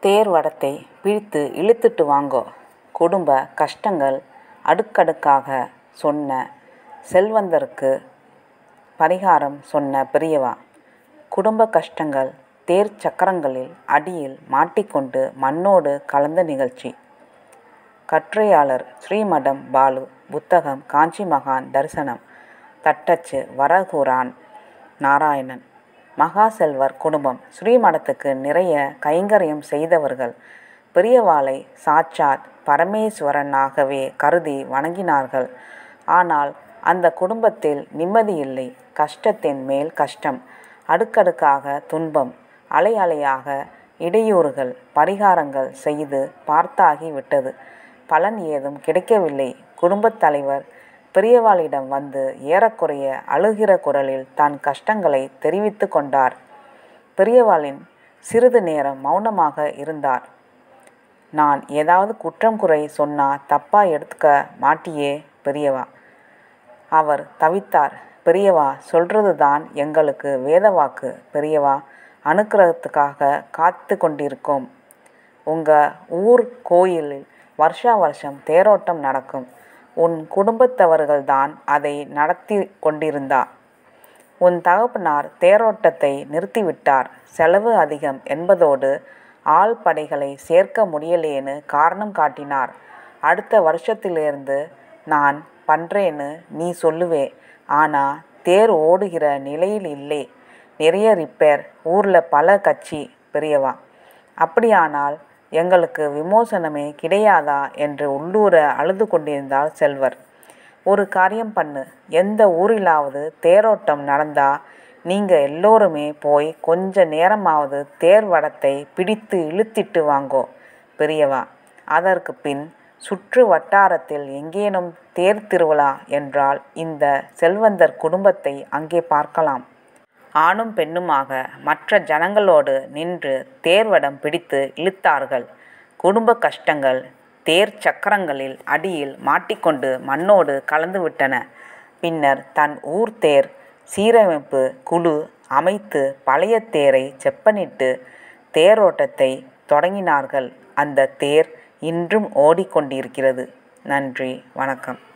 தேர் வடத்தை பிடித்து இழுத்துட்டு வாங்கோ குடும்ப கஷ்டங்கள் அடுக்கடுக்காக சொன்ன செல்வந்தருக்கு பரிகாரம் சொன்ன பெரியவா குடும்ப கஷ்டங்கள் தேர் சக்கரங்களில் அடியில் மாட்டிக்கொண்டு மண்ணோடு கலந்த நிகழ்ச்சி கட்டுரையாளர் ஸ்ரீமடம் பாலு புத்தகம் காஞ்சி மகான் தரிசனம் தட்டச்சு வரகூரான் நாராயணன் மகா செல்வர் குடும்பம் ஸ்ரீமடத்துக்கு நிறைய கைங்கரியம் செய்தவர்கள் பெரியவாளை சாட்சாத் பரமேஸ்வரனாகவே கருதி வணங்கினார்கள் ஆனால் அந்த குடும்பத்தில் நிம்மதி இல்லை கஷ்டத்தின் மேல் கஷ்டம் அடுக்கடுக்காக துன்பம் அலை அலையாக இடையூறுகள் பரிகாரங்கள் செய்து பார்த்தாகி விட்டது பலன் ஏதும் கிடைக்கவில்லை குடும்பத் தலைவர் பெரியவாளிடம் வந்து ஏறக்குறைய அழுகிற குரலில் தன் கஷ்டங்களை தெரிவித்து கொண்டார் பெரியவாளின் சிறிது நேரம் மௌனமாக இருந்தார் நான் ஏதாவது குற்றம் குறை சொன்னா தப்பா எடுத்துக்க மாட்டியே பெரியவா அவர் தவித்தார் பெரியவா சொல்றது தான் எங்களுக்கு வேதவாக்கு பெரியவா அனுக்கிரகத்துக்காக காத்து கொண்டிருக்கோம் உங்க ஊர் கோயிலில் வருஷா வருஷம் தேரோட்டம் நடக்கும் உன் குடும்பத்தவர்கள்தான் அதை நடத்தி கொண்டிருந்தா உன் தகப்பனார் தேரோட்டத்தை நிறுத்திவிட்டார் செலவு அதிகம் என்பதோடு ஆள் படைகளை சேர்க்க முடியலேன்னு காரணம் காட்டினார் அடுத்த வருஷத்திலிருந்து நான் பண்றேன்னு நீ சொல்லுவே ஆனா தேர் ஓடுகிற நிலையில் இல்லை நிறைய ரிப்பேர் ஊர்ல பல கட்சி பெரியவா அப்படியானால் எங்களுக்கு விமோசனமே கிடையாதா என்று உள்ளூர அழுது கொண்டிருந்தார் செல்வர் ஒரு காரியம் பண்ணு எந்த ஊரிலாவது தேரோட்டம் நடந்தா நீங்க எல்லோருமே போய் கொஞ்ச நேரமாவது தேர் வடத்தை பிடித்து இழுத்திட்டு வாங்கோ பெரியவா அதற்கு பின் சுற்று வட்டாரத்தில் எங்கேனும் தேர் திருவிழா என்றால் இந்த செல்வந்தர் குடும்பத்தை அங்கே பார்க்கலாம் ஆணும் பெண்ணுமாக மற்ற ஜனங்களோடு நின்று தேர்வடம் பிடித்து இழுத்தார்கள் குடும்ப கஷ்டங்கள் தேர் சக்கரங்களில் அடியில் மாட்டிக்கொண்டு மண்ணோடு கலந்துவிட்டன பின்னர் தன் ஊர் தேர் சீரமைப்பு குழு அமைத்து பழைய தேரை செப்பனிட்டு தேரோட்டத்தை தொடங்கினார்கள் அந்த தேர் இன்றும் ஓடிக்கொண்டிருக்கிறது நன்றி வணக்கம்